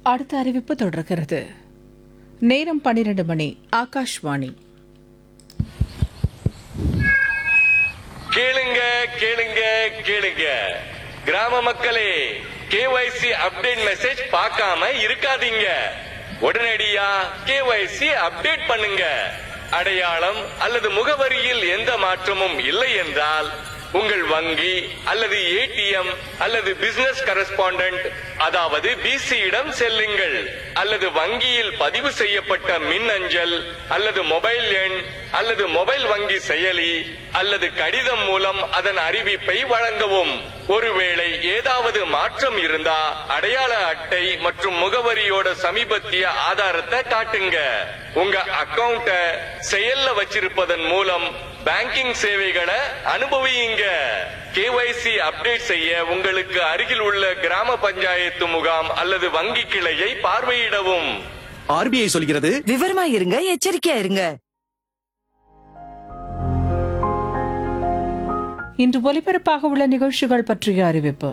அடுத்த அறிவிப்பு தொடர்கிறது நேரம் பன்னிரண்டு மணி ஆகாஷ்வாணி கேளுங்க கேளுங்க கேளுங்க கிராம மக்களே கேஒய்சி அப்டேட் மெசேஜ் பார்க்காம இருக்காதீங்க உடனடியா கேஒய்சி அப்டேட் பண்ணுங்க அடையாளம் அல்லது முகவரியில் எந்த மாற்றமும் இல்லை என்றால் உங்கள் வங்கி அல்லது ஏடிஎம் அல்லது பிசினஸ் கரஸ்பாண்டன்ட் அதாவது பிசியிடம் செல்லுங்கள் அல்லது வங்கியில் பதிவு செய்யப்பட்ட மின் அஞ்சல் அல்லது மொபைல் எண் அல்லது மொபைல் வங்கி செயலி அல்லது கடிதம் மூலம் அதன் அறிவிப்பை வழங்கவும் ஒருவேளை ஏதாவது மாற்றம் இருந்தா அடையாள அட்டை மற்றும் முகவரியோட சமீபத்திய ஆதாரத்தை காட்டுங்க உங்க அக்கவுண்ட செயல்ல வச்சிருப்பதன் மூலம் பேங்கிங் சேவைகளை அனுபவியுங்க கேஒய்சி அப்டேட் செய்ய உங்களுக்கு அருகில் உள்ள கிராம பஞ்சாயத்து முகாம் அல்லது வங்கி கிளையை பார்வையிடவும் ஆர்பிஐ சொல்கிறது விவரமா இருங்க எச்சரிக்கையா இருங்க இன்று ஒலிபரப்பாக உள்ள நிகழ்ச்சிகள் பற்றிய அறிவிப்பு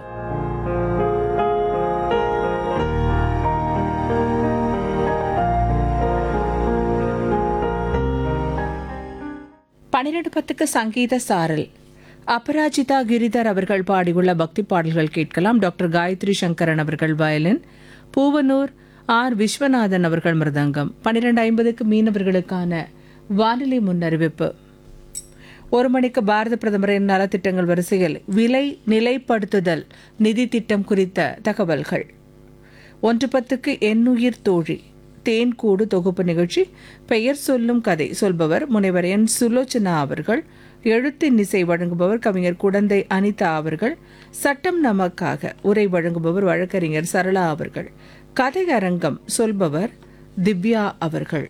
பன்னிரண்டு பத்துக்கு சங்கீத சாரல் அபராஜிதா கிரிதர் அவர்கள் பாடியுள்ள பக்தி பாடல்கள் கேட்கலாம் டாக்டர் காயத்ரி சங்கரன் அவர்கள் வயலின் பூவனூர் ஆர் விஸ்வநாதன் அவர்கள் மிருதங்கம் பன்னிரண்டு ஐம்பதுக்கு மீனவர்களுக்கான வானிலை முன்னறிவிப்பு ஒரு மணிக்கு பாரத பிரதமரின் நலத்திட்டங்கள் வரிசையில் விலை நிலைப்படுத்துதல் நிதி திட்டம் குறித்த தகவல்கள் ஒன்று பத்துக்கு எண்ணுயிர் தோழி தேன்கூடு தொகுப்பு நிகழ்ச்சி பெயர் சொல்லும் கதை சொல்பவர் முனைவர் என் சுலோச்சனா அவர்கள் எழுத்தின் இசை வழங்குபவர் கவிஞர் குடந்தை அனிதா அவர்கள் சட்டம் நமக்காக உரை வழங்குபவர் வழக்கறிஞர் சரளா அவர்கள் கதை அரங்கம் சொல்பவர் திவ்யா அவர்கள்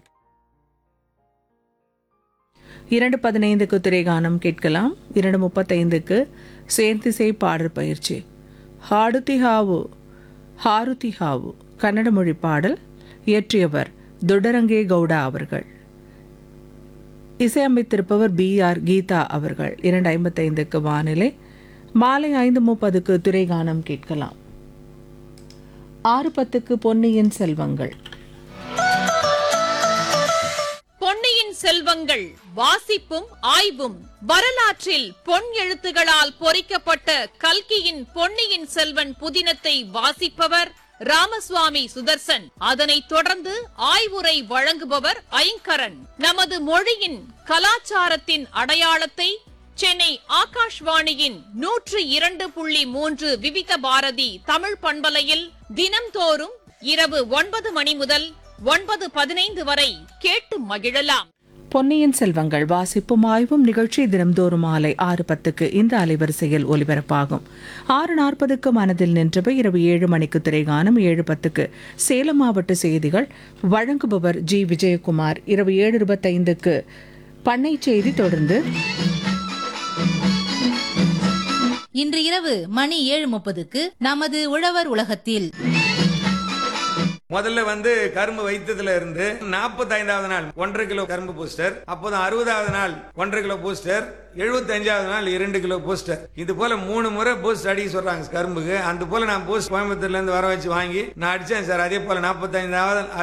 இரண்டு பதினைந்துக்கு திரைகானம் கேட்கலாம் இரண்டு முப்பத்தைந்துக்கு சேர்த்திசை பாடல் பயிற்சி ஹாடுதி ஹாவு ஹாருதி ஹாவு கன்னட மொழி பாடல் இயற்றியவர் துடரங்கே கவுடா அவர்கள் இசையமைத்திருப்பவர் பி ஆர் கீதா அவர்கள் இரண்டு ஐம்பத்தைந்துக்கு வானிலை மாலை ஐந்து முப்பதுக்கு திரைகானம் கேட்கலாம் ஆறு பத்துக்கு பொன்னியின் செல்வங்கள் பொன்னியின் செல்வங்கள் வாசிப்பும் ஆய்வும் வரலாற்றில் பொன் எழுத்துகளால் பொறிக்கப்பட்ட கல்கியின் பொன்னியின் செல்வன் புதினத்தை வாசிப்பவர் ராமசுவாமி சுதர்சன் அதனைத் தொடர்ந்து ஆய்வுரை வழங்குபவர் ஐங்கரன் நமது மொழியின் கலாச்சாரத்தின் அடையாளத்தை சென்னை ஆகாஷ்வாணியின் நூற்று இரண்டு புள்ளி மூன்று விவித பாரதி தமிழ் பண்பலையில் தினம்தோறும் இரவு ஒன்பது மணி முதல் ஒன்பது பதினைந்து வரை கேட்டு மகிழலாம் பொன்னியின் செல்வங்கள் வாசிப்பும் ஆய்வும் நிகழ்ச்சி தினம்தோறும் மாலை ஆறு பத்துக்கு இந்த அலைவரிசையில் ஒலிபரப்பாகும் ஆறு நாற்பதுக்கு மனதில் நின்றவை இரவு ஏழு மணிக்கு திரைகானம் ஏழு பத்துக்கு சேலம் மாவட்ட செய்திகள் வழங்குபவர் ஜி விஜயகுமார் இரவு ஏழு இருபத்தைந்துக்கு பண்ணை செய்தி தொடர்ந்து இன்று இரவு மணி ஏழு முப்பதுக்கு நமது உழவர் உலகத்தில் முதல்ல வந்து கரும்பு வைத்ததுல இருந்து நாற்பத்தைந்தாவது நாள் ஒன்றரை கிலோ கரும்பு பூஸ்டர் அப்போது அறுபதாவது நாள் ஒன்றரை கிலோ பூஸ்டர் எழுபத்தஞ்சாவது நாள் இரண்டு கிலோ பூஸ்டர் இது போல மூணு முறை பூஸ்ட் அடிக்க சொல்றாங்க கரும்புக்கு அந்த போல நான் பூஸ்ட் கோயம்புத்தூர்ல இருந்து வர வச்சு வாங்கி நான் அடிச்சேன் சார் அதே போல நாற்பத்தைந்தாவது